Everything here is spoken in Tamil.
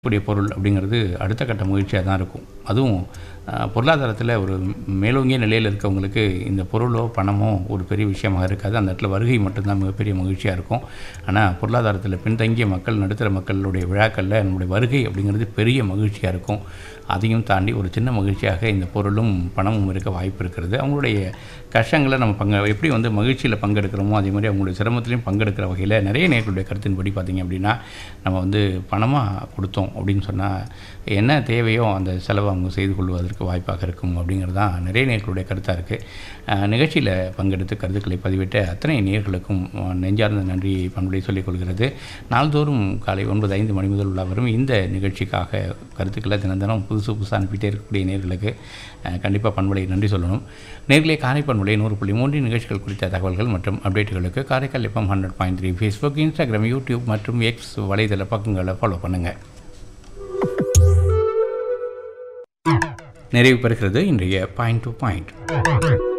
கூடிய பொருள் அப்படிங்கிறது அடுத்த கட்ட மகிழ்ச்சியாக தான் இருக்கும் அதுவும் பொருளாதாரத்தில் ஒரு மேலோங்கிய நிலையில் இருக்கவங்களுக்கு இந்த பொருளோ பணமோ ஒரு பெரிய விஷயமாக இருக்காது அந்த இடத்துல வருகை மட்டும்தான் மிகப்பெரிய மகிழ்ச்சியாக இருக்கும் ஆனால் பொருளாதாரத்தில் பின்தங்கிய மக்கள் நடுத்தர மக்களுடைய விழாக்களில் நம்முடைய வருகை அப்படிங்கிறது பெரிய மகிழ்ச்சியாக இருக்கும் அதையும் தாண்டி ஒரு சின்ன மகிழ்ச்சியாக இந்த பொருளும் பணமும் இருக்க வாய்ப்பு இருக்கிறது அவங்களுடைய கஷ்டங்களை நம்ம பங்கு எப்படி வந்து மகிழ்ச்சியில் பங்கெடுக்கிறோமோ அதே மாதிரி அவங்களுடைய சிரமத்திலையும் பங்கெடுக்கிற வகையில் நிறைய நேர்களுடைய கருத்தின்படி பார்த்திங்க அப்படின்னா நம்ம வந்து பணமாக கொடுத்தோம் அப்படின்னு சொன்னால் என்ன தேவையோ அந்த செலவை அவங்க செய்து கொள்வதற்கு வாய்ப்பாக இருக்கும் அப்படிங்கிறது தான் நிறைய நேர்களுடைய கருத்தாக இருக்குது நிகழ்ச்சியில் பங்கெடுத்து கருத்துக்களை பதிவிட்ட அத்தனை நேர்களுக்கும் நெஞ்சார்ந்த நன்றியை பண்புடைய சொல்லிக் கொள்கிறது நாள்தோறும் காலை ஒன்பது ஐந்து மணி முதல் உள்ள வரும் இந்த நிகழ்ச்சிக்காக கருத்துக்களை தினம் தினம் புதுசு புதுசாக அனுப்பிட்டே இருக்கக்கூடிய நேர்களுக்கு கண்டிப்பாக பண்புலை நன்றி சொல்லணும் நேர்களே காரை பண்புலை நூறு புள்ளி மூன்று நிகழ்ச்சிகள் குறித்த தகவல்கள் மற்றும் அப்டேட்டுகளுக்கு Karaikal FM hundred point three Facebook Instagram YouTube மற்றும் எக்ஸ் வலைதள பக்கங்களை ஃபாலோ பண்ணுங்கள் நிறைவு பெறுகிறது இன்றைய பாயிண்ட் டு பாயிண்ட்